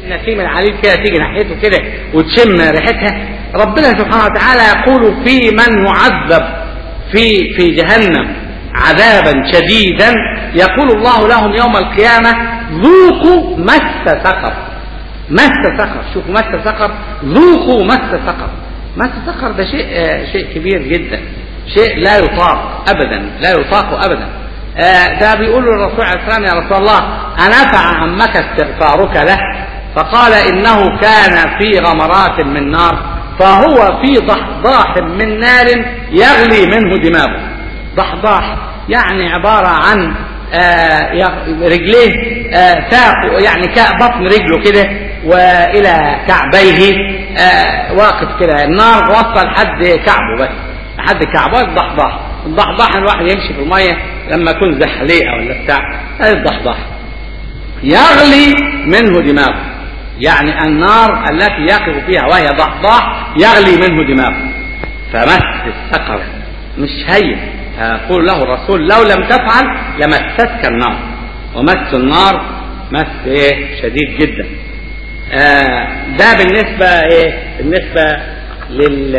نسيم العليل كده تيجي ناحيته كده وتشم ريحتها ربنا سبحانه وتعالى يقول في من يعذب في في جهنم عذابا شديدا يقول الله لهم يوم القيامة ذوقوا مس سقر مس سقر شوفوا مس سقر ذوقوا مس سقر مس سقر ده شيء آه شيء كبير جدا شيء لا يطاق ابدا لا يطاق ابدا آه ده بيقول له الرسول عليه السلام يا رسول الله أنفع عمك استغفارك له فقال إنه كان في غمرات من نار فهو في ضحضاح من نار يغلي منه دماغه ضحضاح يعني عبارة عن آه رجليه آه ساق يعني بطن رجله كده والى كعبيه آه واقف كده النار وصل لحد كعبه بس لحد كعبه الضحضاح الضحضاح الواحد يمشي في الميه لما يكون زحليقه ولا بتاع هذه الضحضاح يغلي منه دماغه يعني النار التي يقف فيها وهي ضحضاح يغلي منه دماغه فمس السقر مش هين يقول له الرسول لو لم تفعل لمستك النار ومس النار مس ايه شديد جدا آه ده بالنسبة ايه بالنسبة لل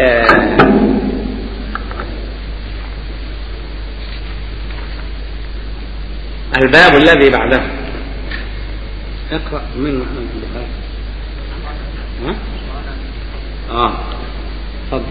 الباب الذي بعده اقرأ من ها؟ اه تفضل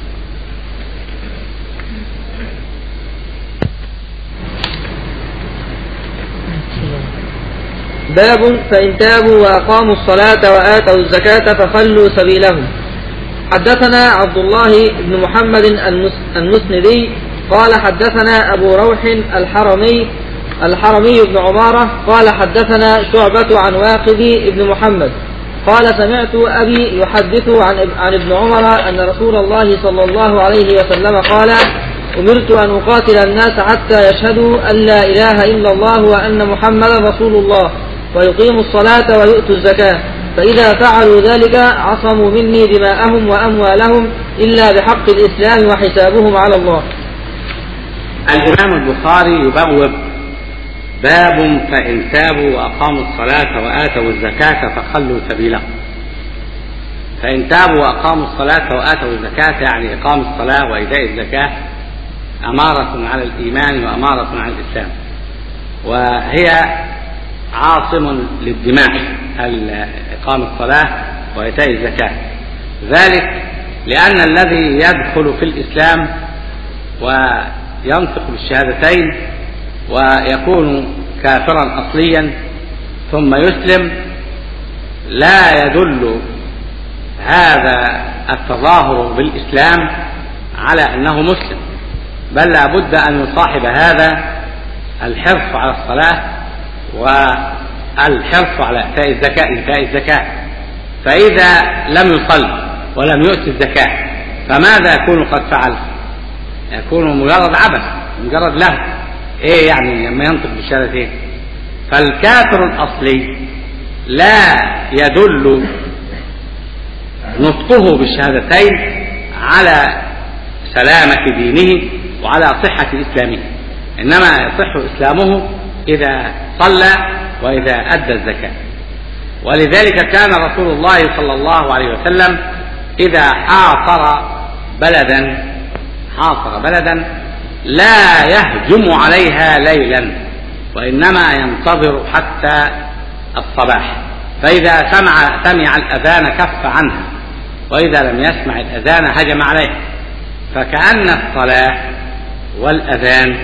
باب فإن تابوا وأقاموا الصلاة وآتوا الزكاة فخلوا سبيلهم حدثنا عبد الله بن محمد المسندي قال حدثنا أبو روح الحرمي الحرمي بن عمارة قال حدثنا شعبة عن واقد بن محمد قال سمعت أبي يحدث عن عن ابن عمر أن رسول الله صلى الله عليه وسلم قال أمرت أن أقاتل الناس حتى يشهدوا أن لا إله إلا الله وأن محمدا رسول الله ويقيموا الصلاة ويؤتوا الزكاة فإذا فعلوا ذلك عصموا مني دماءهم وأموالهم إلا بحق الإسلام وحسابهم على الله الإمام البخاري يبوب باب فإن تابوا وأقاموا الصلاة وآتوا الزكاة فخلوا سبيلهم فإن تابوا وأقاموا الصلاة وآتوا الزكاة يعني إقام الصلاة وإيتاء الزكاة أمارة على الإيمان وأمارة على الإسلام وهي عاصم للدماء إقام الصلاة وإيتاء الزكاة ذلك لأن الذي يدخل في الإسلام وينطق بالشهادتين ويكون كافرا أصليا ثم يسلم لا يدل هذا التظاهر بالإسلام على أنه مسلم بل لا بد أن يصاحب هذا الحرص على الصلاة والحرص على إيتاء الزكاة إيتاء الزكاة فإذا لم يصل ولم يؤتي الزكاة فماذا يكون قد فعل؟ يكون مجرد عبث مجرد له ايه يعني لما ينطق بالشهادتين إيه؟ فالكافر الاصلي لا يدل نطقه بالشهادتين على سلامة دينه وعلى صحة إسلامه إنما يصح إسلامه إذا صلى وإذا أدى الزكاة ولذلك كان رسول الله صلى الله عليه وسلم إذا حاصر بلدا حاصر بلدا لا يهجم عليها ليلا وإنما ينتظر حتى الصباح فإذا سمع سمع الأذان كف عنها وإذا لم يسمع الأذان هجم عليها فكأن الصلاة والأذان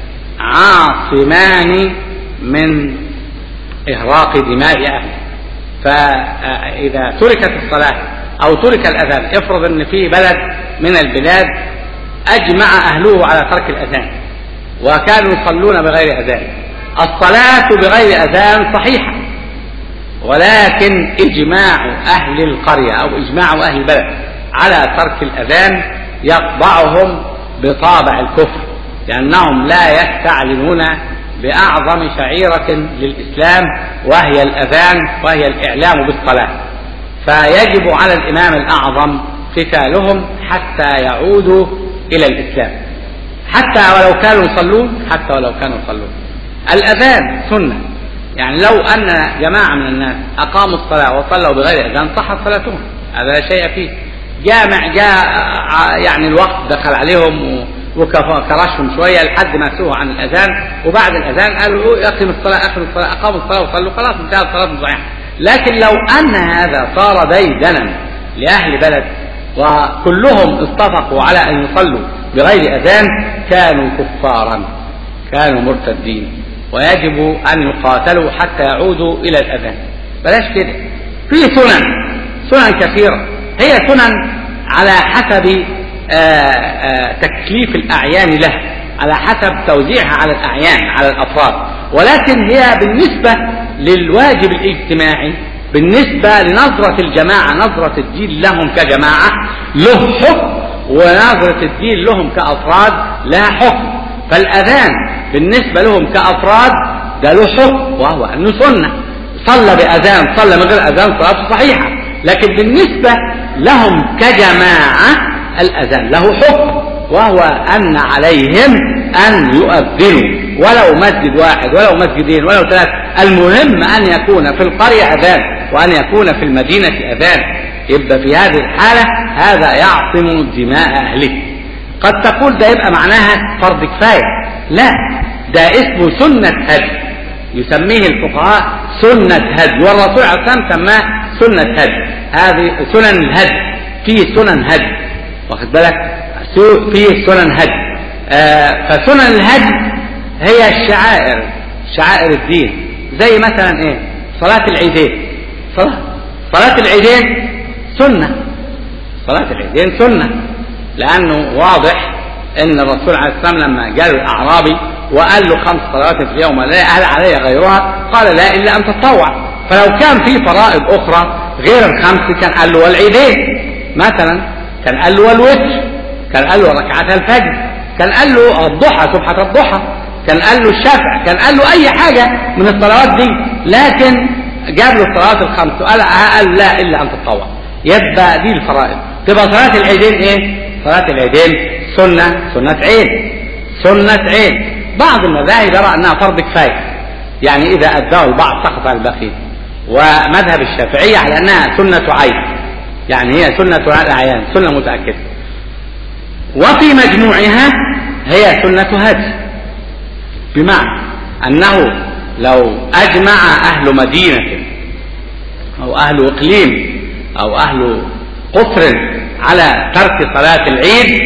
عاصمان من إهراق دماء أهله فإذا تركت الصلاة أو ترك الأذان افرض أن في بلد من البلاد أجمع أهله على ترك الأذان وكانوا يصلون بغير أذان الصلاة بغير أذان صحيحة ولكن إجماع أهل القرية أو إجماع أهل البلد على ترك الأذان يطبعهم بطابع الكفر لأنهم لا يستعلنون بأعظم شعيرة للإسلام وهي الأذان وهي الإعلام بالصلاة فيجب على الإمام الأعظم قتالهم حتى يعودوا إلى الإسلام حتى ولو كانوا يصلون حتى ولو كانوا يصلون الأذان سنة يعني لو أن جماعة من الناس أقاموا الصلاة وصلوا بغير أذان صحت صلاتهم هذا لا شيء فيه جامع جاء يعني الوقت دخل عليهم وكرشهم شوية لحد ما سووا عن الأذان وبعد الأذان قالوا أقم الصلاة أقم الصلاة أقاموا الصلاة وصلوا خلاص انتهت الصلاة صحيحة لكن لو أن هذا صار ديدنا لأهل بلد وكلهم اتفقوا على أن يصلوا بغير أذان كانوا كفارا كانوا مرتدين ويجب أن يقاتلوا حتى يعودوا إلى الأذان بلاش كده في سنن سنن كثيرة هي سنن على حسب آآ آآ تكليف الأعيان له على حسب توزيعها على الأعيان على الأفراد ولكن هي بالنسبة للواجب الاجتماعي بالنسبة لنظرة الجماعة نظرة الدين لهم كجماعة له حكم ونظرة الدين لهم كأفراد لها حكم فالأذان بالنسبة لهم كأفراد ده له حكم وهو أنه سنة صلى بأذان صلى من غير أذان صلاته صحيحة لكن بالنسبة لهم كجماعة الأذان له حكم وهو أن عليهم أن يؤذنوا ولو مسجد واحد ولو مسجدين ولو ثلاث المهم أن يكون في القرية أذان وأن يكون في المدينة أذان يبقى في هذه الحالة هذا يعصم دماء أهله قد تقول ده يبقى معناها فرض كفاية لا ده اسمه سنة هدي يسميه الفقهاء سنة هدي والرسول عليه الصلاة والسلام سماه سنة هدي هذه سنن الهدي في سنن هدي واخد بالك في سنن هدي آه فسنن الهدي هي الشعائر شعائر الدين زي مثلا ايه صلاة العيدين صلاة صلاة العيدين سنة صلاة العيدين سنة لأنه واضح أن الرسول عليه السلام لما جاء الأعرابي وقال له خمس صلوات في اليوم لا هل علي غيرها قال لا إلا أن تتطوع فلو كان في فرائض أخرى غير الخمس كان قال له والعيدين مثلا كان قال له والوتر كان قال له ركعتا الفجر كان قال له الضحى سبحة الضحى كان قال له الشفع كان قال له أي حاجة من الصلوات دي لكن جاب له الصلوات الخمس وقال قال لا إلا أن تتطوع يبقى دي الفرائض تبقى صلاة العيدين إيه؟ صلاة العيدين سنة سنة عين سنة عين بعض المذاهب يرى أنها فرض كفاية يعني إذا أداه البعض سقط على البقية ومذهب الشافعية على أنها سنة عين يعني هي سنة الأعيان سنة متأكدة وفي مجموعها هي سنة هدي بمعنى أنه لو أجمع أهل مدينة أو أهل إقليم أو أهل قصر على ترك صلاة العيد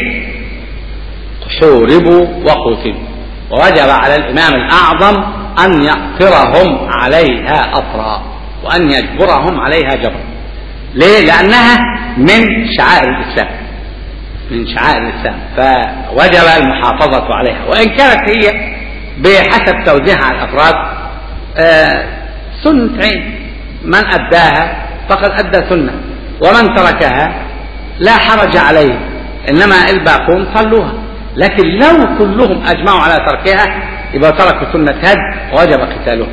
حوربوا وقتلوا ووجب على الإمام الأعظم أن يأطرهم عليها أطرا وأن يجبرهم عليها جبرا ليه؟ لأنها من شعائر الإسلام من شعائر الإسلام فوجب المحافظة عليها وإن كانت هي بحسب توزيعها على الأفراد آه سنة عين من أداها فقد أدى سنة ومن تركها لا حرج عليه إنما الباقون صلوها لكن لو كلهم أجمعوا على تركها يبقى تركوا سنة هد وجب قتالهم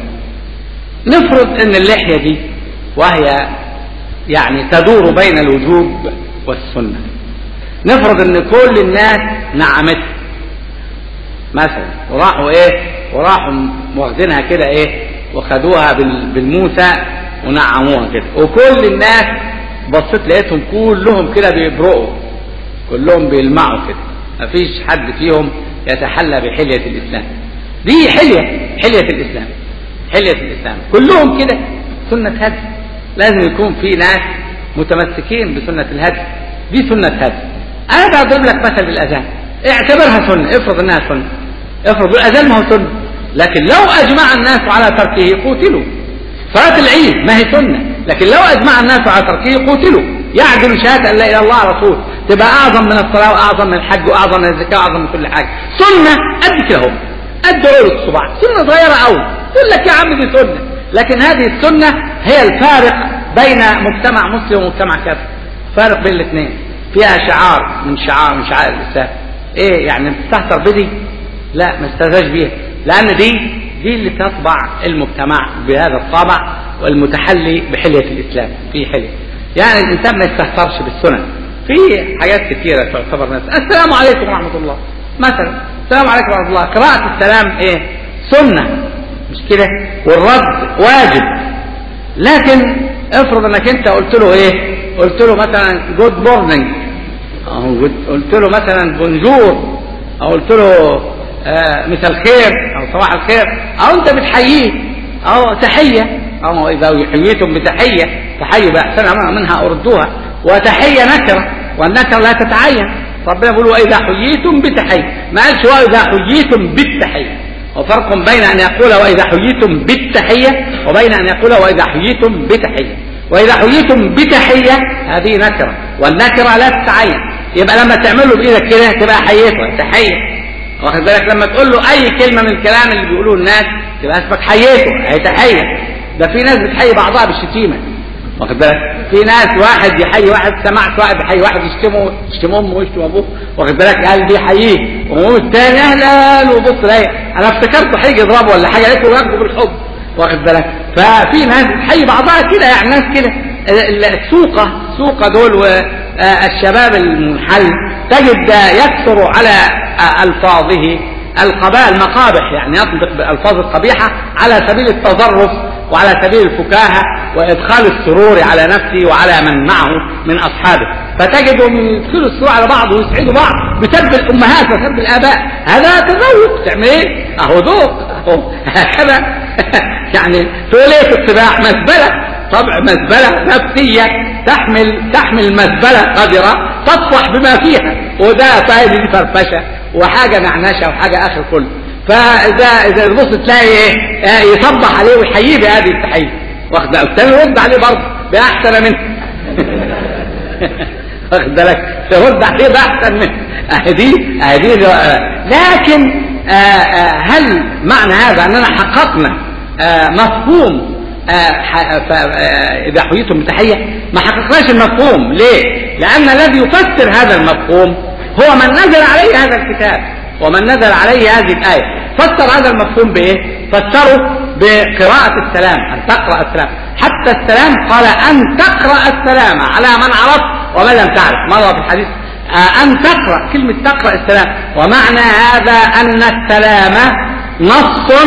نفرض أن اللحية دي وهي يعني تدور بين الوجوب والسنة نفرض أن كل الناس نعمتها مثلا وراحوا ايه وراحوا واخدينها كده ايه وخدوها بالموسى ونعموها كده وكل الناس بصيت لقيتهم كلهم كده بيبرقوا كلهم بيلمعوا كده مفيش حد فيهم يتحلى بحلية الإسلام دي حلية حلية الإسلام حلية الإسلام كلهم كده سنة هدي لازم يكون في ناس متمسكين بسنة الهدي دي سنة هدي أنا بضرب لك مثل بالأذان اعتبرها سنة افرض انها سنة افرض الاذان ما هو سنة لكن لو اجمع الناس على تركه قتلوا صلاة العيد ما هي سنة لكن لو اجمع الناس على تركه قتلوا يعدل شهادة ان لا اله الا الله رسول تبقى اعظم من الصلاة واعظم من الحج واعظم من الزكاة واعظم من كل حاجة سنة قد كده اهو قد عروق الصباع سنة صغيرة قوي يقول لك يا عم دي سنة لكن هذه السنة هي الفارق بين مجتمع مسلم ومجتمع كافر فارق بين الاثنين فيها شعار من شعار من شعائر الاسلام ايه يعني بتستهتر بدي لا ما استهترش بيها لان دي دي اللي تطبع المجتمع بهذا الطابع والمتحلي بحلية الاسلام في حلية يعني الانسان ما يستهترش بالسنن في حاجات كثيرة تعتبر ناس السلام عليكم ورحمة الله مثلا السلام عليكم ورحمة الله قراءة السلام ايه سنة مش كده والرد واجب لكن افرض انك انت قلت له ايه قلت له مثلا جود مورنينج او قلت له مثلا بونجور او قلت له آه مساء الخير او صباح الخير او انت بتحييه او تحيه او اذا حييتم بتحيه تحيوا باحسن منها اردوها وتحيه نكره والنكره لا تتعين ربنا بيقول واذا حييتم بتحيه ما قالش واذا حييتم بالتحيه وفرق بين ان يقول واذا حييتم بالتحيه وبين ان يقول واذا حييتم بتحيه واذا حييتم بتحيه هذه نكره والنكره لا تتعين يبقى لما تعمله بايدك كده تبقى حييته تحيه واخد بالك لما تقول له اي كلمه من الكلام اللي بيقولوه الناس تبقى اسمك حييته هي تحيه ده في ناس بتحيي بعضها بالشتيمه واخد بالك في ناس واحد يحيي واحد سمعت واحد يحيي واحد يشتمه يشتم امه ويشتم ابوه واخد بالك قال بيحييه وهو الثاني اهلا وبص ليه انا افتكرته هيجي يضربه ولا حاجه لقيته ياخده بالحب واخد بالك ففي ناس بتحيي بعضها كده يعني ناس كده السوقه السوقه دول والشباب المنحل تجد يكثر على الفاظه القبائل المقابح يعني يطلق بالالفاظ القبيحه على سبيل التظرف وعلى سبيل الفكاهه وادخال السرور على نفسه وعلى من معه من اصحابه فتجدهم يدخلوا السرور على بعض ويسعدوا بعض بسب الامهات وسب الاباء هذا تذوق تعمل ايه؟ اهو ذوق اهو هكذا يعني تقول ايه في الطباع مزبله طبع مزبله نفسيه تحمل تحمل مزبله قذره تطفح بما فيها وده فايده دي فرفشه وحاجه نعنشه وحاجه اخر كله فاذا اذا تبص تلاقي ايه آه يصبح عليه ويحييه بهذه التحيه واخد الثاني يرد عليه برضه باحسن منه واخد بالك ترد عليه باحسن منه اهدي اهدي لكن آآ آآ هل معنى هذا اننا حققنا مفهوم اذا حييتم بتحيه ما حققناش المفهوم ليه لان الذي يفسر هذا المفهوم هو من نزل عليه هذا الكتاب ومن نزل عليه هذه الآية فسر هذا المفهوم بإيه؟ فسره بقراءة السلام أن تقرأ السلام حتى السلام قال أن تقرأ السلام على من عرف ومن لم تعرف مرة في الحديث أن تقرأ كلمة تقرأ السلام ومعنى هذا أن السلام نص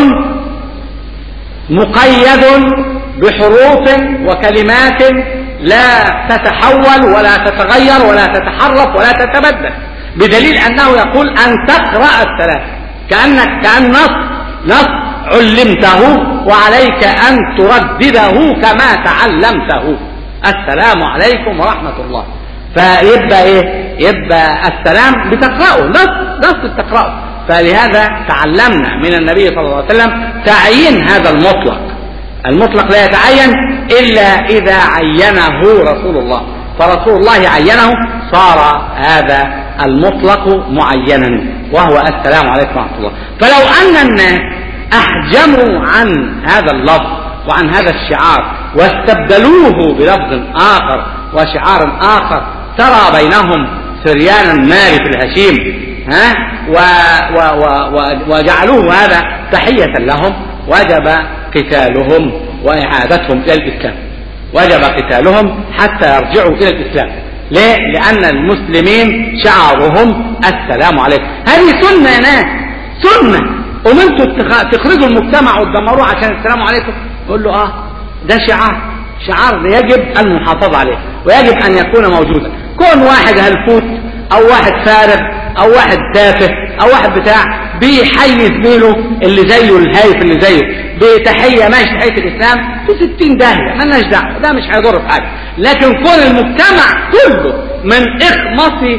مقيد بحروف وكلمات لا تتحول ولا تتغير ولا تتحرف ولا تتبدل بدليل انه يقول ان تقرا السلام كانك كان نص نص علمته وعليك ان تردده كما تعلمته السلام عليكم ورحمه الله فيبقى ايه يبقى السلام بتقراه نص نص بتقراه فلهذا تعلمنا من النبي صلى الله عليه وسلم تعيين هذا المطلق المطلق لا يتعين الا اذا عينه رسول الله فرسول الله عينه صار هذا المطلق معينا وهو السلام عليكم ورحمه الله فلو ان الناس احجموا عن هذا اللفظ وعن هذا الشعار واستبدلوه بلفظ اخر وشعار اخر ترى بينهم سريان النار في الهشيم ها و و و و وجعلوه هذا تحية لهم وجب قتالهم وإعادتهم إلى الإسلام وجب قتالهم حتى يرجعوا إلى الإسلام ليه؟ لأن المسلمين شعارهم السلام عليكم هذه سنة يا ناس سنة أمنتوا تخرجوا المجتمع وتدمروه عشان السلام عليكم يقول له آه ده شعار شعار يجب المحافظة عليه ويجب أن يكون موجودا كون واحد هلفوت أو واحد فارغ أو واحد تافه أو واحد بتاع بيحيي زميله اللي زيه الهايف اللي زيه بتحية ماشي تحية الإسلام في ستين داهية مالناش دعوة ده مش هيضر في حاجة لكن كون المجتمع كله من إخمص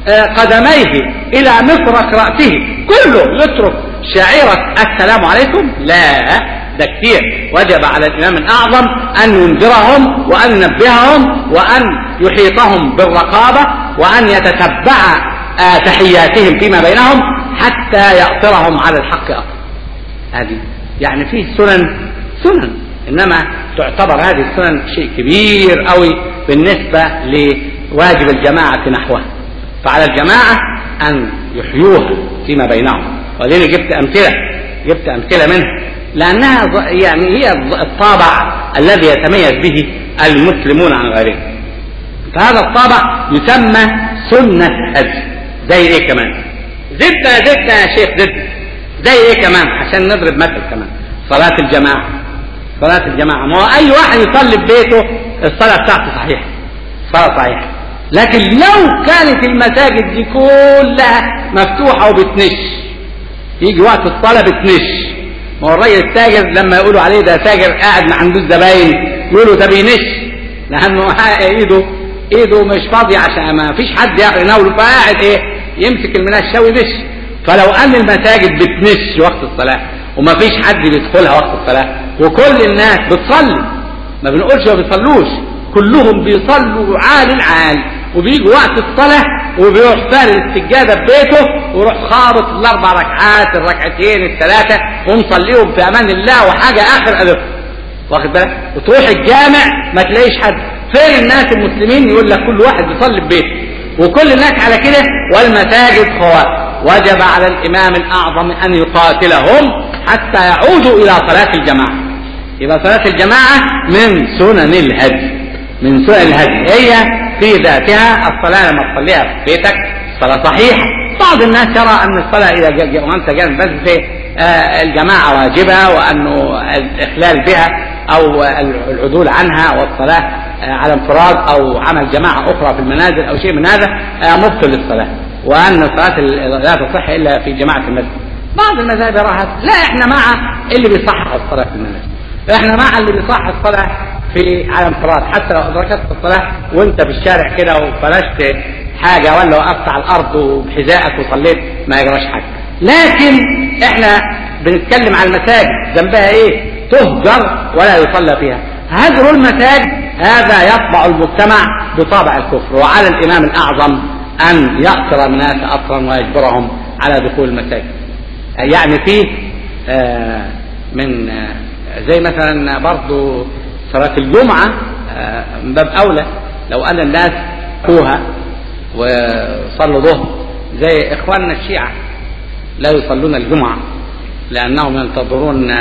قدميه إلى مفرق رأسه كله يترك شعيرة السلام عليكم لا ده كتير وجب على الإمام الأعظم أن ينذرهم وأن ينبههم وأن يحيطهم بالرقابة وأن يتتبع تحياتهم فيما بينهم حتى يأطرهم على الحق أطر هذه يعني فيه سنن سنن إنما تعتبر هذه السنن شيء كبير قوي بالنسبة لواجب الجماعة نحوها فعلى الجماعة أن يحيوها فيما بينهم ولذلك جبت أمثلة جبت أمثلة منها لأنها يعني هي الطابع الذي يتميز به المسلمون عن غيرهم فهذا الطابع يسمى سنة هدي زي ايه كمان زدنا زدنا يا شيخ زد زي ايه كمان عشان نضرب مثل كمان صلاة الجماعة صلاة الجماعة ما هو أي واحد يصلي في بيته الصلاة بتاعته صحيحة صلاة صحيحة لكن لو كانت المساجد دي كلها مفتوحة وبتنش يجي وقت الصلاة بتنش ما هو الراجل التاجر لما يقولوا عليه ده تاجر قاعد ما عندوش زباين يقولوا ده بينش لأنه ايده ايده مش فاضية عشان ما فيش حد يناوله فقاعد ايه يمسك المنشة ويدش فلو ان المساجد بتنش وقت الصلاة وما فيش حد بيدخلها وقت الصلاة وكل الناس بتصلي ما بنقولش ما بيصلوش كلهم بيصلوا عال العال وبيجوا وقت الصلاة وبيروح فارد السجادة ببيته ويروح خابط الأربع ركعات الركعتين الثلاثة ومصليهم في أمان الله وحاجة آخر ألف واخد بالك وتروح الجامع ما تلاقيش حد فين الناس المسلمين يقول لك كل واحد بيصلي في بيته وكل الناس على كده والمساجد خوات وجب على الإمام الأعظم أن يقاتلهم حتى يعودوا إلى صلاة الجماعة يبقى صلاة الجماعة من سنن الهدي من سنن الهدي هي في ذاتها الصلاة لما تصليها في بيتك صلاة صحيحة بعض الناس يرى أن الصلاة إذا وأنت جالس بس في الجماعة واجبة وأنه الإخلال بها أو العدول عنها والصلاة على انفراد أو عمل جماعة أخرى في المنازل أو شيء من هذا مبطل للصلاة وأن الصلاة لا تصح إلا في جماعة المسجد بعض المذاهب يرى هذا لا احنا مع اللي بيصحح الصلاة في المنازل احنا مع اللي بيصحح الصلاة في على انفراد حتى لو أدركت الصلاة وأنت في الشارع كده وفرشت حاجة ولا وقفت على الأرض وبحذائك وصليت ما يجراش حاجة لكن احنا بنتكلم على المساجد ذنبها ايه تهجر ولا يصلى فيها هجر المساجد هذا يطبع المجتمع بطابع الكفر وعلى الامام الاعظم ان يأسر الناس اصلا ويجبرهم على دخول المساجد يعني فيه آه من آه زي مثلا برضو صلاة الجمعة آه من باب أولى لو أن الناس فوها وصلوا ظهر زي إخواننا الشيعة لا يصلون الجمعة لأنهم ينتظرون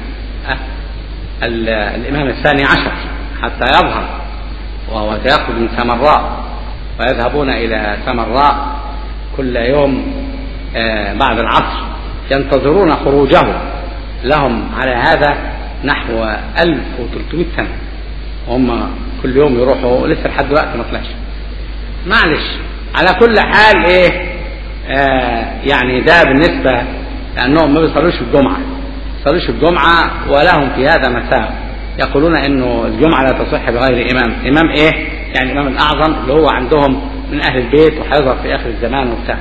الإمام الثاني عشر حتى يظهر وهو سيخرج من سمراء ويذهبون إلى سمراء كل يوم بعد العصر ينتظرون خروجه لهم على هذا نحو 1300 سنة وهم كل يوم يروحوا لسه لحد دلوقتي ما طلعش معلش على كل حال ايه آه يعني ده بالنسبة لأنهم ما بيصلوش الجمعة بيصلوش الجمعة ولهم في هذا مساء يقولون انه الجمعة لا تصح بغير امام امام ايه يعني الامام الاعظم اللي هو عندهم من اهل البيت وحيظهر في اخر الزمان وبتاع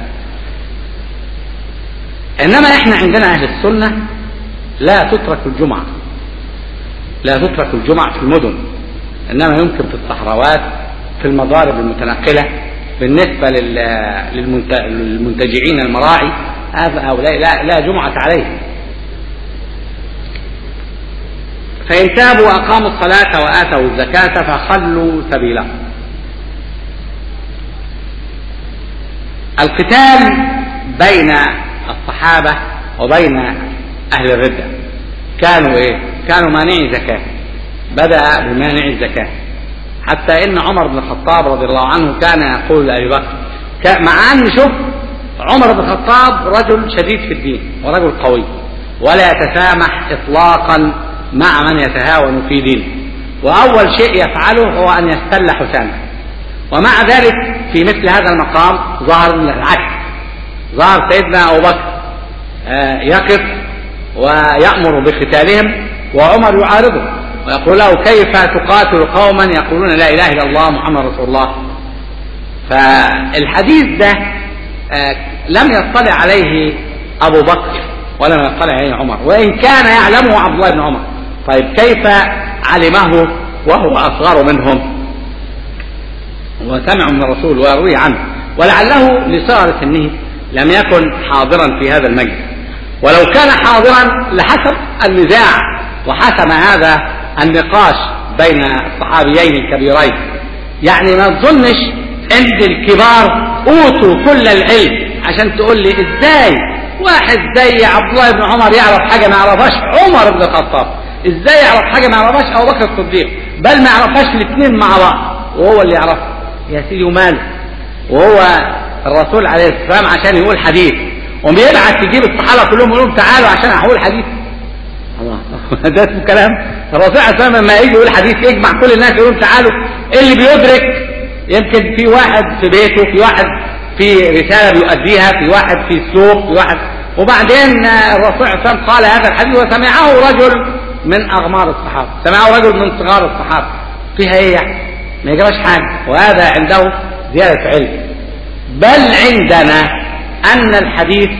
انما احنا عندنا اهل السنة لا تترك الجمعة لا تترك الجمعة في المدن انما يمكن في الصحراوات في المضارب المتنقلة بالنسبة للمنتجعين المراعي هذا هؤلاء لا, لا جمعة عليهم فإن تابوا وأقاموا الصلاة وآتوا الزكاة فخلوا سبيلهم القتال بين الصحابة وبين أهل الردة كانوا إيه؟ كانوا مانعي زكاة بدأ بمانع الزكاة حتى إن عمر بن الخطاب رضي الله عنه كان يقول لأبي بكر مع أن شوف عمر بن الخطاب رجل شديد في الدين ورجل قوي ولا يتسامح إطلاقا مع من يتهاون في دينه وأول شيء يفعله هو أن يستل حسامه ومع ذلك في مثل هذا المقام ظهر العكس ظهر سيدنا أبو بكر يقف ويأمر بقتالهم وعمر يعارضه ويقول له كيف تقاتل قوما يقولون لا إله إلا الله محمد رسول الله فالحديث ده لم يطلع عليه أبو بكر ولم يطلع عليه عمر وإن كان يعلمه عبد الله بن عمر طيب كيف علمه وهو أصغر منهم وسمع من الرسول ويروي عنه ولعله لصغر سنه لم يكن حاضرا في هذا المجلس ولو كان حاضرا لحسب النزاع وحسم هذا النقاش بين الصحابيين الكبيرين يعني ما تظنش ان الكبار اوتوا كل العلم عشان تقول لي ازاي واحد زي عبد الله بن عمر يعرف حاجه ما يعرفهاش عمر بن الخطاب ازاي يعرف حاجه ما يعرفهاش ابو بكر الصديق بل ما يعرفهاش الاثنين مع بعض وهو اللي يعرفها يا سيدي وماله وهو الرسول عليه السلام عشان يقول حديث وبيبعت يجيب الصحابه كلهم يقول لهم تعالوا عشان اقول حديث الله ده اسمه كلام الرسول عليه الصلاه والسلام لما يجي يقول حديث يجمع كل الناس يقول تعالوا اللي بيدرك يمكن في واحد في بيته في واحد في رساله بيؤديها في واحد في السوق في واحد وبعدين الرسول عليه الصلاه والسلام قال هذا الحديث وسمعه رجل من اغمار الصحابه سمعه رجل من صغار الصحابه فيها ايه يعني ما يجراش حاجه وهذا عنده زياده علم بل عندنا ان الحديث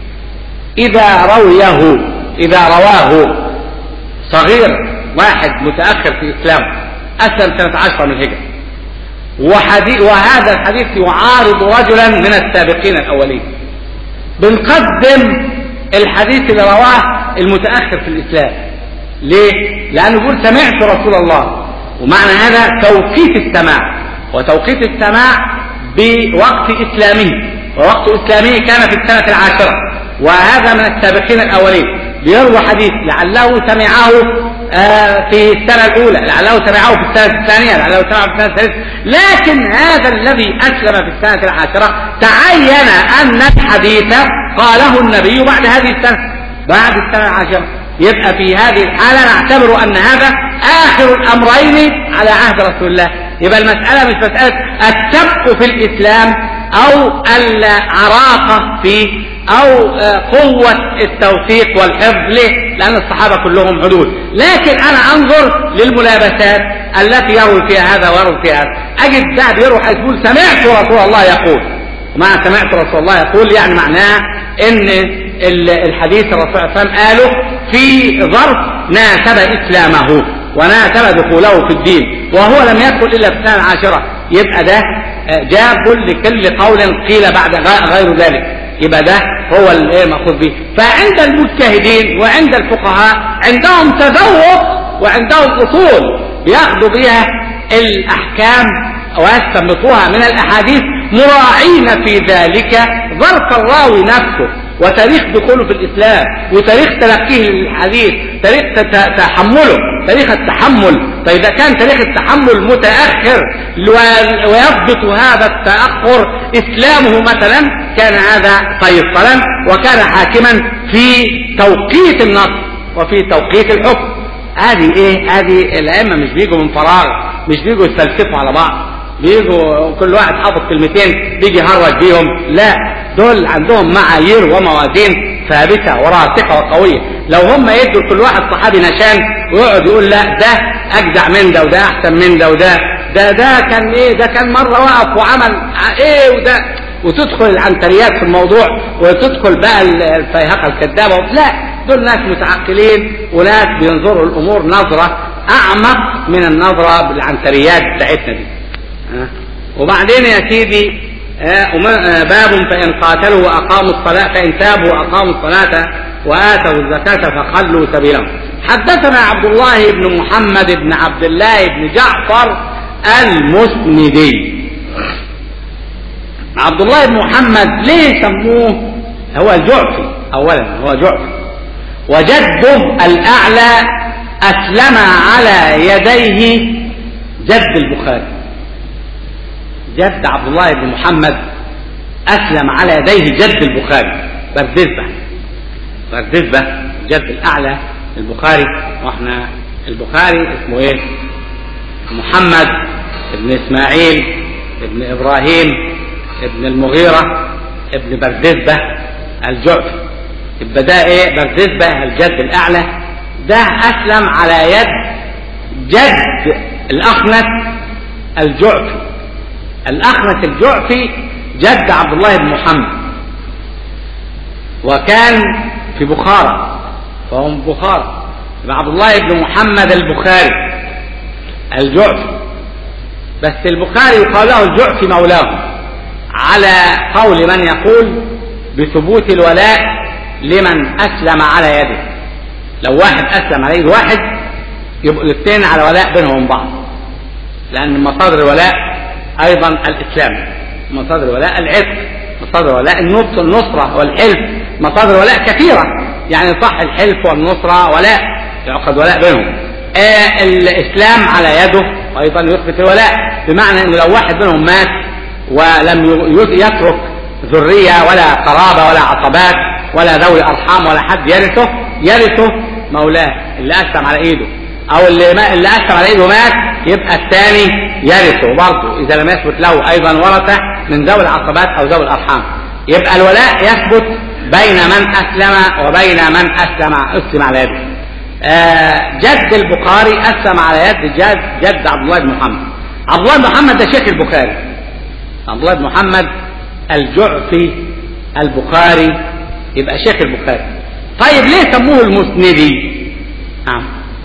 اذا رويه اذا رواه صغير واحد متاخر في اسلامه اسلم سنه عشره من الهجره وحديث وهذا الحديث يعارض رجلا من السابقين الاولين بنقدم الحديث اللي رواه المتاخر في الاسلام ليه لانه بيقول سمعت رسول الله ومعنى هذا توقيت السماع وتوقيت السماع بوقت اسلامه ووقت اسلامه كان في السنه العاشره وهذا من السابقين الاولين بيروى حديث لعله سمعه آه في السنة الأولى لعله سمعه في السنة الثانية لعله سمعه في السنة الثالثة لكن هذا الذي أسلم في السنة العاشرة تعين أن الحديث قاله النبي بعد هذه السنة بعد السنة العاشرة يبقى في هذه الحالة نعتبر أن هذا آخر الأمرين على عهد رسول الله يبقى المسألة مش مسألة السبق في الإسلام أو العراقة فيه أو قوة التوثيق والحفظ ليه؟ لأن الصحابة كلهم عدول لكن أنا أنظر للملابسات التي يروي فيها هذا ويروي فيها هذا أجد ده بيروح يقول سمعت رسول الله يقول ومعنى سمعت رسول الله يقول يعني معناه ان الحديث الرسول صلى الله عليه وسلم قاله في ظرف ناسب اسلامه وناسب دخوله في الدين وهو لم يدخل الا في السنه العاشره يبقى ده جاب لكل قول قيل بعد غير ذلك يبقى ده هو الايه المأخوذ به فعند المجتهدين وعند الفقهاء عندهم تذوق وعندهم اصول بياخذوا بها الاحكام ويستنبطوها من الاحاديث مراعين في ذلك ظرف الراوي نفسه وتاريخ دخوله في الاسلام وتاريخ تلقيه للحديث تاريخ تحمله تاريخ التحمل فاذا كان تاريخ التحمل متاخر ويضبط هذا التاخر اسلامه مثلا كان هذا فيصلا وكان حاكما في توقيت النص وفي توقيت الحكم هذه ايه هذه الائمه مش بيجوا من فراغ مش بيجوا يستلسفوا على بعض بيجوا كل واحد حافظ كلمتين بيجي يهرج بيهم لا دول عندهم معايير وموازين ثابته وراسخه وقويه لو هم يدوا كل واحد صحابي نشان ويقعد يقول لا ده اجدع من ده وده احسن من ده وده ده ده كان ايه ده كان مره وقف وعمل ايه وده وتدخل العنتريات في الموضوع وتدخل بقى الفيهقه الكذابه لا دول ناس متعقلين وناس بينظروا الامور نظره اعمق من النظره بالعنتريات بتاعتنا دي وبعدين يا سيدي باب فإن قاتلوا وأقاموا الصلاة فإن تابوا وأقاموا الصلاة وآتوا الزكاة فخلوا سبيلهم حدثنا عبد الله بن محمد بن عبد الله بن جعفر المسندي عبد الله بن محمد ليه سموه هو الجعفي أولا هو جعفي وجده الأعلى أسلم على يديه جد البخاري جد عبد الله بن محمد أسلم على يديه جد البخاري بردزبة بردزبة جد الأعلى البخاري وإحنا البخاري اسمه إيه؟ محمد ابن إسماعيل ابن إبراهيم ابن المغيرة ابن بردزبة الجعفي يبقى ده إيه؟ بردزبة الجد الأعلى ده أسلم على يد جد الأخنس الجعفي الأخنس الجعفي جد عبد الله بن محمد وكان في بخارى فهو من بخارى عبد الله بن محمد البخاري الجعفي بس البخاري يقال له الجعفي مولاه على قول من يقول بثبوت الولاء لمن أسلم على يده لو واحد أسلم على يد واحد يبقوا الاثنين على ولاء بينهم وبين بعض لأن مصادر الولاء أيضا الإسلام مصادر الولاء العتق مصادر الولاء النصر النصرة والحلف مصادر الولاء كثيرة يعني صح الحلف والنصرة ولاء يعقد ولاء بينهم آه الإسلام على يده أيضا يثبت الولاء بمعنى أنه لو واحد منهم مات ولم يترك ذرية ولا قرابة ولا عصبات ولا ذوي أرحام ولا حد يرثه يرثه مولاه اللي اسلم على ايده او اللي ما اللي اسلم على ايده مات يبقى الثاني يرثه برضه اذا لم يثبت له ايضا ورثه من ذوي العصبات او ذوي الارحام يبقى الولاء يثبت بين من اسلم وبين من اسلم اسلم على يده آه جد البخاري اسلم على يد جد جد عبد الله بن محمد عبد الله بن محمد ده شيخ البخاري عبد الله بن محمد الجعفي البخاري يبقى شيخ البخاري طيب ليه سموه المسندي نعم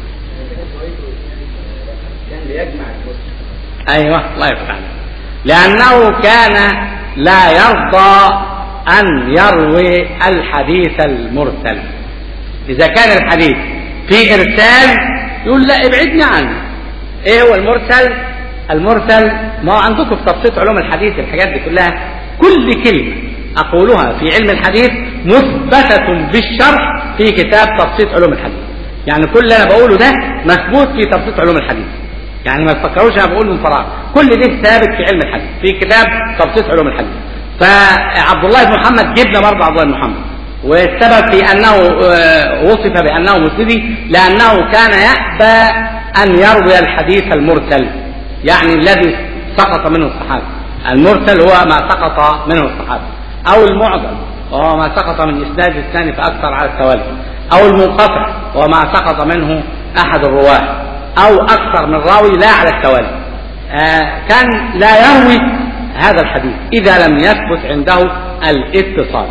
ايوه الله يفتح عليك. لانه كان لا يرضى ان يروي الحديث المرسل اذا كان الحديث في ارسال يقول لا ابعدني عنه ايه هو المرسل المرسل ما هو عندكم في تبسيط علوم الحديث الحاجات دي كلها كل كلمه اقولها في علم الحديث مثبته بالشرح في كتاب تبسيط علوم الحديث يعني كل اللي انا بقوله ده مثبوت في تبسيط علوم الحديث يعني ما تفكروش انا بقول من فراغ كل ده ثابت في علم الحديث في كتاب تبسيط علوم الحديث فعبد الله بن محمد جبنا برضه عبد الله بن محمد والسبب في انه وصف بانه مسندي لانه كان يأبى ان يروي الحديث المرسل يعني الذي سقط منه الصحابه المرسل هو ما سقط منه الصحابه او المعضل وهو ما سقط من اسناد الثاني فاكثر على التوالي او المنقطع وهو ما سقط منه احد الرواه او اكثر من راوي لا على التوالي آه كان لا يروي هذا الحديث اذا لم يثبت عنده الاتصال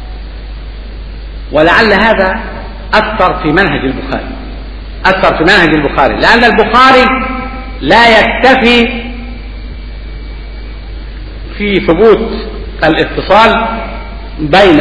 ولعل هذا اثر في منهج البخاري اثر في منهج البخاري لان البخاري لا يكتفي في ثبوت الاتصال بين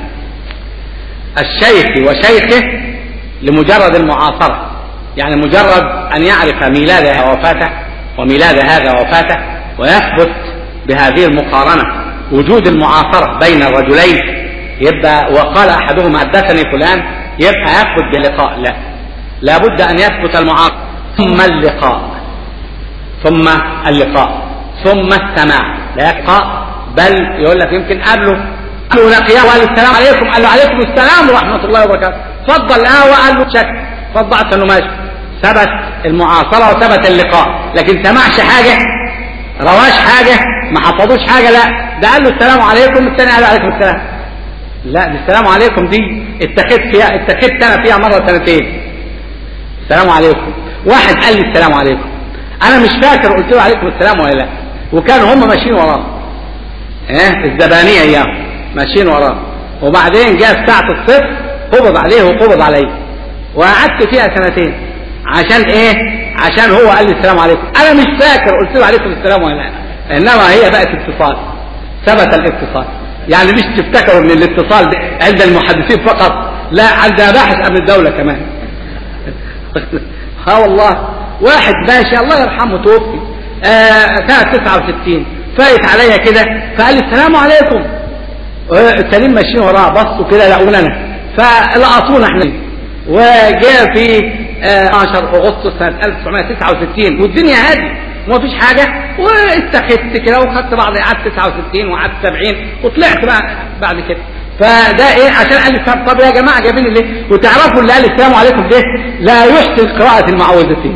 الشيخ وشيخه لمجرد المعاصرة يعني مجرد أن يعرف ميلاد وفاته وميلاد هذا وفاته ويثبت بهذه المقارنة وجود المعاصرة بين الرجلين يبقى وقال أحدهما حدثني فلان يبقى يثبت بلقاء لا لابد أن يثبت المعاصرة ثم اللقاء ثم اللقاء ثم السماع لا يبقى بل يقول لك يمكن قبله قالوا لقياه وقال السلام عليكم قال له عليكم السلام ورحمة الله وبركاته فضل القهوة قال له شك فضعت انه ماشي ثبت المعاصرة وثبت اللقاء لكن سمعش حاجة رواش حاجة ما حفظوش حاجة لا ده قال له السلام عليكم الثاني قال له عليكم السلام لا دي السلام عليكم دي اتخذت فيها اتخذت انا فيها مرة سنتين السلام عليكم واحد قال لي السلام عليكم انا مش فاكر قلت له عليكم السلام ولا لا وكانوا هم ماشيين وراه ايه الزبانية اياهم ماشيين وراه وبعدين جاء ساعة الصفر قبض عليه وقبض عليه وقعدت فيها سنتين عشان ايه عشان هو قال لي السلام عليكم انا مش فاكر قلت له عليكم السلام ولا لا انما هي بقت اتصال ثبت الاتصال يعني مش تفتكروا ان الاتصال عند المحدثين فقط لا عند باحث امن الدولة كمان ها والله واحد ماشي الله يرحمه توفي آه سنة 69 فايت عليا كده فقال لي السلام عليكم التانيين ماشيين وراه بصوا كده لقونا انا فلقطونا احنا وجاء في 12 اغسطس سنه 1969 والدنيا هاديه وما فيش حاجه واستخدت كده وخدت بعض قعدت 69 وقعدت 70 وطلعت بقى بعد كده فده ايه عشان قال لي طب يا جماعه جايبين ليه وتعرفوا اللي قال السلام عليكم ده لا يحسن قراءه المعوذتين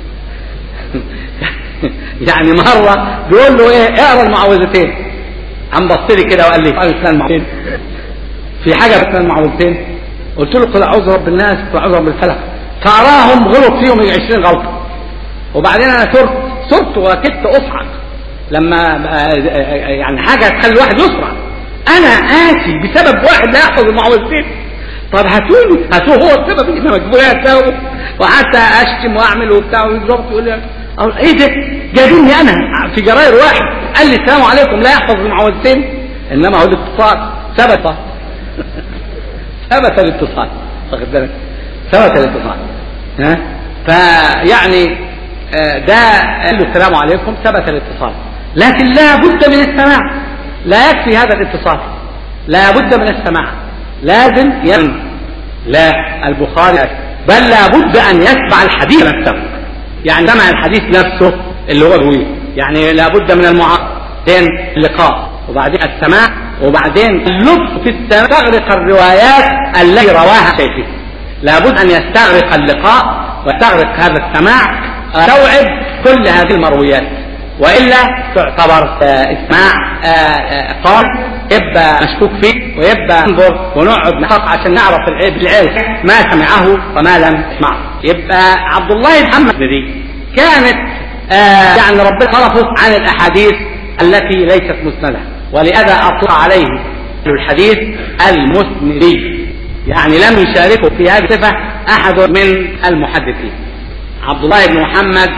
يعني مره بيقول له ايه اقرا المعوذتين عم بص لي كده وقال لي قال لسان المعوذتين في حاجه في لسان المعوذتين قلت له قل اعوذ برب الناس قل اعوذ برب الفلق فاراهم غلط فيهم 20 غلطه وبعدين انا صرت صرت وكدت اصعق لما يعني حاجه تخلي الواحد يصرع انا اتي بسبب واحد لا يحفظ المعوذتين طب هاتوني هاتوه هو السبب اللي ما تجيبوا لي السبب وحتى اشتم واعمل وبتاع ويضرب يقول لي أقول ايه ده جايبيني انا في جراير واحد قال لي السلام عليكم لا يحفظ المعوذتين انما هو الاتصال ثبت ثبت الاتصال واخد بالك ثبت الاتصال ها فيعني ده قال له السلام عليكم ثبت الاتصال لكن لا بد من السماع لا يكفي هذا الاتصال لا بد من السماع لازم ين لا البخاري بل لا بد ان يتبع الحديث نفسه يعني سمع الحديث نفسه اللي هو رويه يعني لا بد من المعاصرين اللقاء وبعدين السماع وبعدين اللطف في السماع تغرق الروايات التي رواها شيخه لابد أن يستغرق اللقاء ويستغرق هذا السماع استوعب كل هذه المرويات والا تعتبر اسماع قال يبقى مشكوك فيه ويبقى ننظر ونقعد نحقق عشان نعرف العيب العلم ما سمعه وما لم يسمعه يبقى عبد الله بن محمد دي كانت آه يعني ربنا صرفه عن الاحاديث التي ليست مسنده ولهذا اطلق عليه الحديث المسندي يعني لم يشاركه في هذه الصفه احد من المحدثين عبد الله بن محمد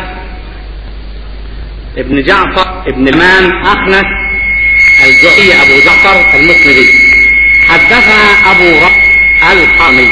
ابن جعفر ابن الإمام أخنس الجعفي أبو جعفر المسندي حدثنا أبو رب الحرمي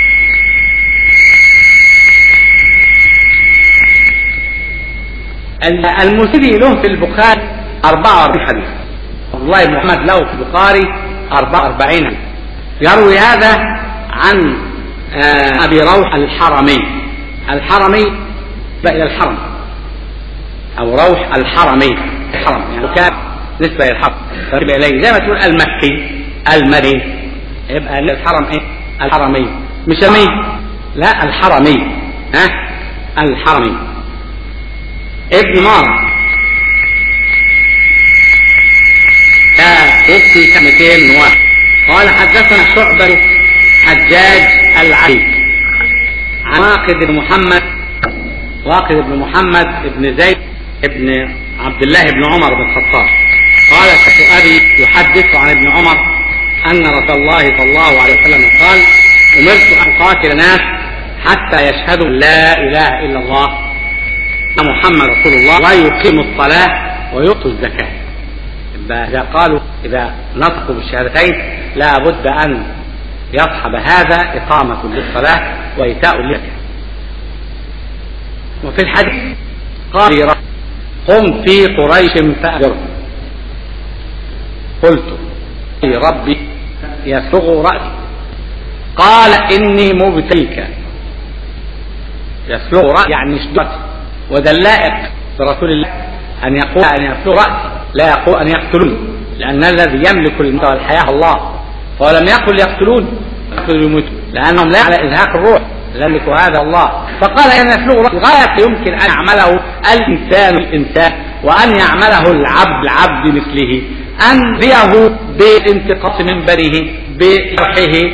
المسندي له في البخاري 44 حديث عبد الله بن محمد له في البخاري 44 يروي هذا عن أبي روح الحرمي الحرمي إلى الحرم أو روح الحرمي الحرم يعني كان نسبة إلى الحرم قريب إليه زي ما تقول المكي المري يبقى الحرم إيه؟ الحرمي مش المي لا الحرمي ها الحرمي ابن مارة توفي سنتين واحد قال حدثنا شعبة حجاج العلي عن واقد بن محمد واقد بن محمد بن زيد ابن عبد الله بن عمر بن الخطاب قال سمعت ابي يحدث عن ابن عمر ان رسول الله صلى الله عليه وسلم قال امرت ان اقاتل ناس حتى يشهدوا لا اله الا الله محمد رسول الله ويقيموا الصلاه ويؤتوا الزكاه اذا قالوا اذا نطقوا بالشهادتين لا بد ان يصحب هذا اقامه للصلاه وايتاء للزكاه وفي الحديث قال قم في قريش فأجرهم قلت في ربي يسرغ رأسي قال إني مبتليك يسرغ رأسي يعني شدتي وده اللائق برسول الله أن يقول أن يسرغ رأسي لا يقول أن يقتلوني لأن الذي يملك الموت والحياة الله ولم يقل يقتلوني يقتل يموتون لأنهم لا على إزهاق الروح ذلك هذا الله فقال ان يسلغ غايه يمكن ان يعمله الانسان الانسان وان يعمله العبد العبد مثله ان ريه بانتقاص منبره بجرحه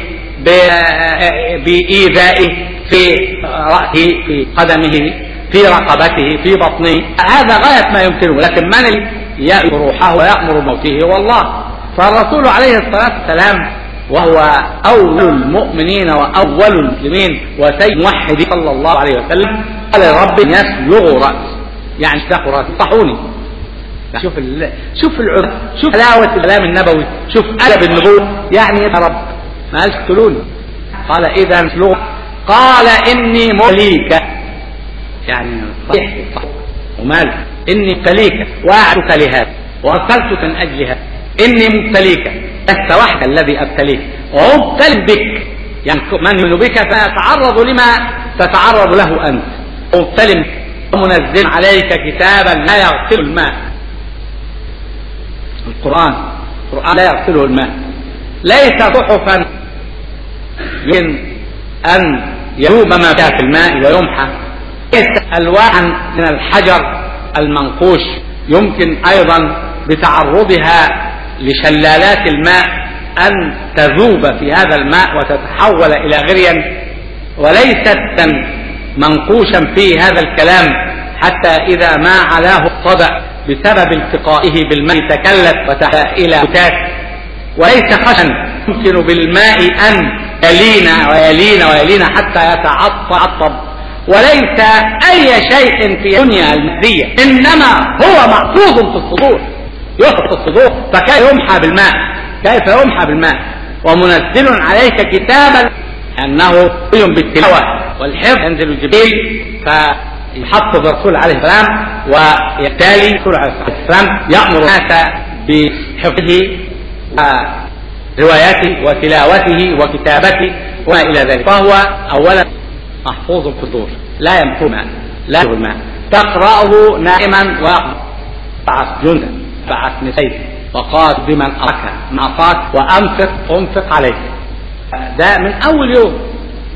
بايذائه في راسه في قدمه في رقبته في بطنه هذا غايه ما يمكنه لكن من يأمر روحه ويأمر موته هو الله فالرسول عليه الصلاه والسلام وهو أول المؤمنين وأول المسلمين وسيد موحد صلى الله عليه وسلم قال لرب يسلغ رأس يعني اشتاق رأس صحوني شوف ال... شوف العذر شوف حلاوة الكلام النبوي شوف أدب النبوة يعني يا رب ما قالش اقتلوني قال إذا اسلغ قال إني مليك يعني صحيح صحيح ومال إني ابتليك وأعدك لهذا وأرسلتك من أجلها إني مبتليك لست وحدك الذي ابتليك ومبتل بك يعني من يؤمن بك فيتعرض لما تتعرض له انت مبتل ومنزل عليك كتابا لا يغسل الماء القران القران لا يغسله الماء ليس صحفا يمكن ان يذوب ما فيها في الماء ويمحى ليس الواحا من الحجر المنقوش يمكن ايضا بتعرضها لشلالات الماء أن تذوب في هذا الماء وتتحول إلى غريا وليست منقوشا في هذا الكلام حتى إذا ما علاه الصدع بسبب التقائه بالماء تكلت وتحت إلى بتات وليس خشن يمكن بالماء أن يلين ويلين ويلين حتى يتعطب وليس أي شيء في الدنيا المادية إنما هو محفوظ في الصدور يحط الصدور فكيف يمحى بالماء كيف يمحى بالماء ومنزل عليك كتابا انه قوي بالتلاوه والحفظ ينزل جبريل فيحفظ الرسول عليه السلام ويبتالي الرسول عليه السلام يامر الناس بحفظه وروايته وتلاوته وكتابته وما الى ذلك فهو اولا محفوظ في الصدور لا يمحو الماء لا يمحو الماء تقراه نائما ويقطع جندا بعث سيف وقال بمن أراك ما قال وأنفق أنفق عليك ده من أول يوم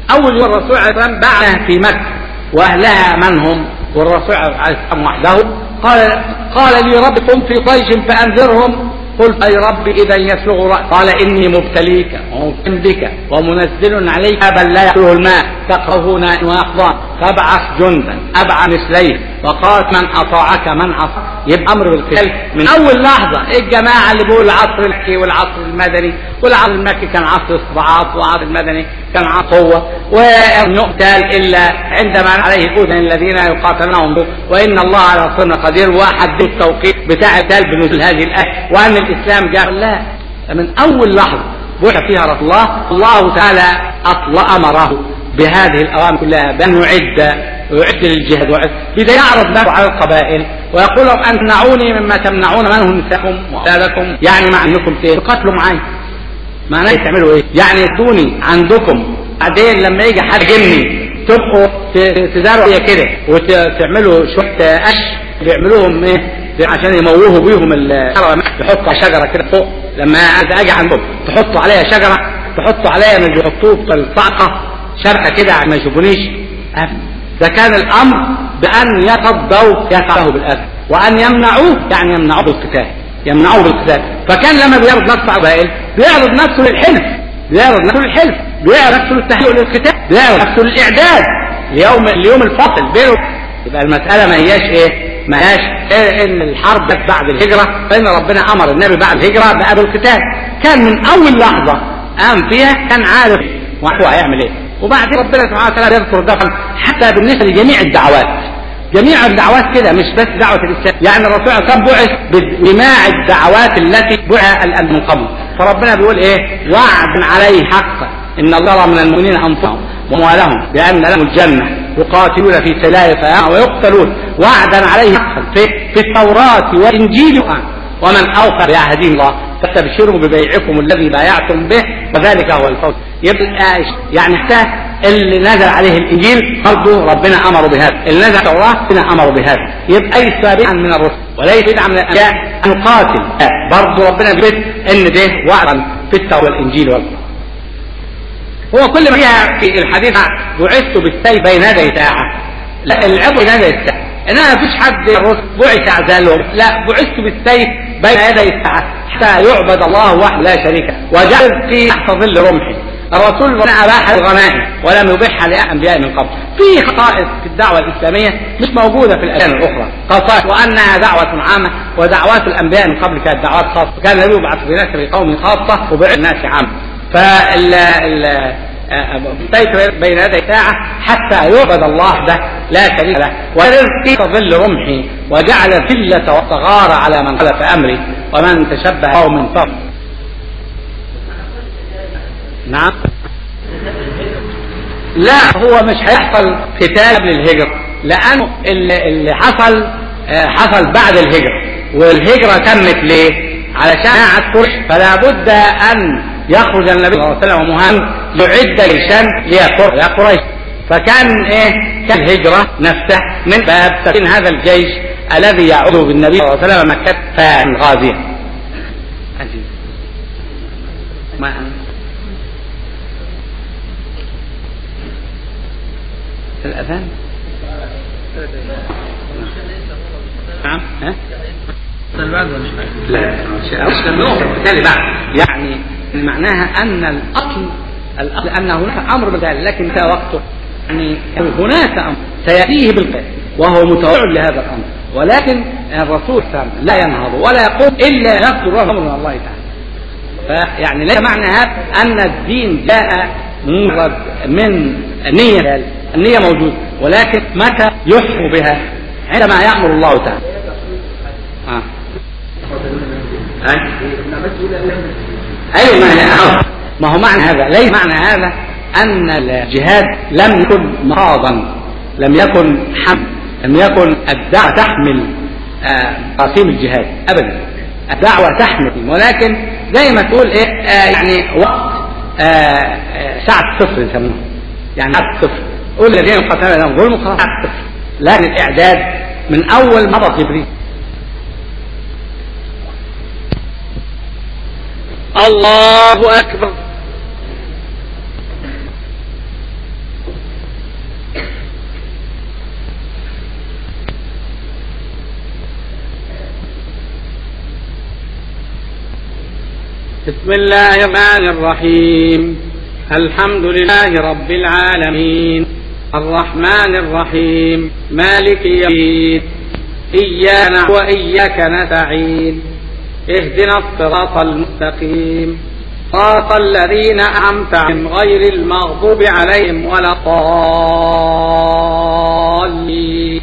اول يوم الرسول عليه الصلاه والسلام بعث في مكه واهلها من هم والرسول عليه الصلاه والسلام وحده قال قال لي رب قم في طيش فانذرهم قلت اي رب اذا يسلغ رأي قال اني مبتليك ومبتل بك ومنزل عليك ابا لا ياكله الماء تقرهون ويقضان فابعث جندا ابعث مثليه وقال من اطاعك من عصى يبقى امر بالقتال من اول لحظه الجماعه اللي بيقول العصر المكي والعصر المدني والعصر المكي كان عصر استضعاف والعصر المدني كان عصر قوه ولن يقتل الا عندما عليه اذن الذين يقاتلونهم به وان الله على نصرنا قدير وحدد التوقيت بتاع القتال بنزول هذه الايه وان الاسلام جاء لا من اول لحظه بعث فيها رسول الله الله تعالى اطلع امره بهذه الاوامر كلها بان يعد ويعد للجهاد ويعد اذا يعرض نفسه على القبائل ويقول لهم ان تمنعوني مما تمنعون منه نساءكم واولادكم يعني مع انكم تقاتلوا معي معناه تعملوا ايه؟ يعني يدوني عندكم بعدين لما يجي حد جني تبقوا تزاروا هي كده وتعملوا شويه قش بيعملوهم ايه؟ عشان يموهوا بيهم يحطوا شجره كده فوق لما اجي عندهم تحطوا عليها شجره تحطوا عليها من بيحطوه في الصعقه شرقه كده ما يشوفونيش ده كان الامر بان يتصدوا يفعله بالاذى وان يمنعوه يعني يمنعوه بالقتال يمنعوه بالقتال فكان لما بيعرض نفسه على قبائل بيعرض نفسه للحلف بيعرض نفسه للحلف بيعرض نفسه للتهيؤ للقتال بيعرض نفسه للاعداد ليوم اليوم الفاصل بينه يبقى المساله ما هياش ايه ما هياش إيه ان الحرب جت بعد الهجره فان ربنا امر النبي بعد الهجره بقى بالقتال كان من اول لحظه قام فيها كان عارف وهو هيعمل ايه وبعدين ربنا سبحانه وتعالى يذكر ده حتى بالنسبه لجميع الدعوات جميع الدعوات كده مش بس دعوة الإسلام يعني الرسول عليه الصلاة بعث بجماع الدعوات التي بعث الأنبياء من قبل فربنا بيقول إيه وعد عليه حقا إن الله من المؤمنين أنفسهم وأموالهم بأن لهم الجنة يقاتلون في سبيل الله ويقتلون وعدا عليه حقا في, في التوراة والإنجيل ومن أوفى بعهده الله فاستبشروا ببيعكم الذي بايعتم به وذلك هو الفوز يبقى يعني اللي نزل عليه الانجيل برضه ربنا امره بهذا اللي نزل التوراه ربنا امره بهذا يبقى ليس بدعا من الرسل وليس بدعا من الانبياء ان نقاتل برضه ربنا بيت ان ده وعدا في التوراه والانجيل والقران هو كل ما فيها في الحديث بعثت بالسيف بين يدي ساعه لا العبر بين يدي الساعه انما ما فيش حد الرسل بعث اعزالهم لا بعثت بالسيف بين يدي الساعه حتى يعبد الله وحده لا شريك له وجعل في تحت ظل رمحه الرسول ربنا اباح الغنائم ولم يبيحها لانبياء من قبل في خصائص في الدعوه الاسلاميه مش موجوده في الاديان الاخرى خصائص وانها دعوه عامه ودعوات الانبياء من قبل كانت دعوات خاصه وكان النبي يبعث بناس بقوم خاصه وبعث الناس عامه فال ال السيف بين يدي ساعة حتى يعبد الله به لا شريك له ورزقي كظل رمحي وجعل الذلة والصغار على من خلف أمري ومن تشبه قوم فر نعم لا هو مش هيحصل قتال قبل الهجرة لأنه اللي حصل حصل بعد الهجرة والهجرة تمت ليه؟ علشان قريش فلا بد أن يخرج النبي صلى الله عليه وسلم ومهاجر يعد جيشا لقريش فكان ايه كان الهجرة نفسها من باب تكون هذا الجيش الذي يعود بالنبي صلى الله عليه وسلم مكة فان غازيا ما الأذان نعم ها لا بالتالي بعد يعني معناها ان الاصل الاصل ان هناك امر بذلك لكن ده وقته يعني هناك امر سياتيه بالقيد وهو متوقع لهذا الامر ولكن الرسول لا ينهض ولا يقوم الا يصدر له امر من الله تعالى فيعني ليس معنى هذا ان الدين جاء مجرد من نية النية موجودة ولكن متى يحكم بها عندما يأمر الله تعالى آه. ايوه ما ما هو معنى هذا ليس معنى هذا ان الجهاد لم يكن مرضا لم يكن حمل لم يكن الدعوه تحمل قاسم الجهاد ابدا الدعوه تحمل ولكن زي ما تقول ايه آه يعني وقت آه ساعه صفر يسموها يعني ساعه صفر قول الذين يقاتلون لهم ظلم خلاص ساعه صفر لكن الاعداد من اول مره جبريل الله أكبر بسم الله الرحمن الرحيم الحمد لله رب العالمين الرحمن الرحيم مالك يوم الدين إيانا وإياك نستعين اهدنا الصراط المستقيم صراط الذين أنعمت عليهم غير المغضوب عليهم ولا الضالين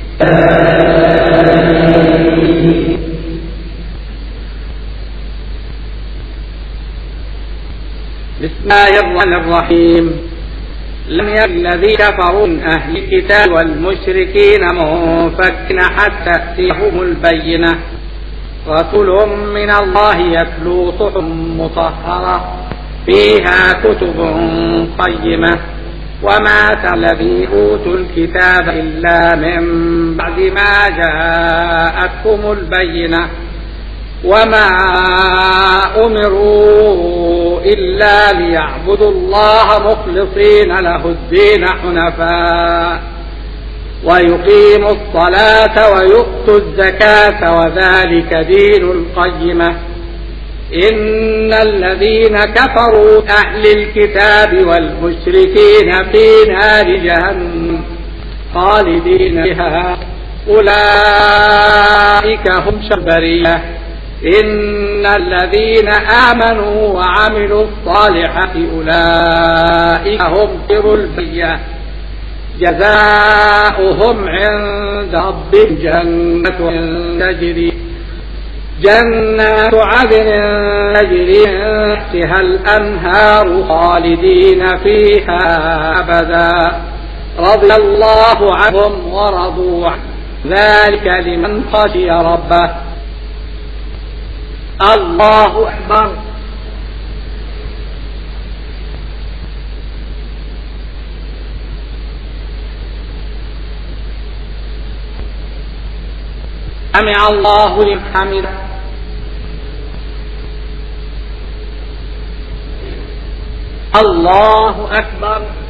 بسم الله الرحمن الرحيم لم يكن الذين كفروا من أهل الكتاب والمشركين منفكين حتى تأتيهم البينة رسول من الله يتلو صحف مطهرة فيها كتب قيمة وما الذي أوتوا الكتاب إلا من بعد ما جاءتهم البينة وما أمروا إلا ليعبدوا الله مخلصين له الدين حنفاء ويقيموا الصلاة ويؤتوا الزكاة وذلك دين القيمة إن الذين كفروا أهل الكتاب والمشركين في نار جهنم خالدين بها أولئك هم شبريه إن الذين آمنوا وعملوا الصالحات أولئك هم خير البرية جزاؤهم عند ربهم جنة تجري جنات عدن تجري من تحتها الأنهار خالدين فيها أبدا رضي الله عنهم ورضوا عنه ذلك لمن خشي ربه الله أكبر سمع الله لمن حمده الله أكبر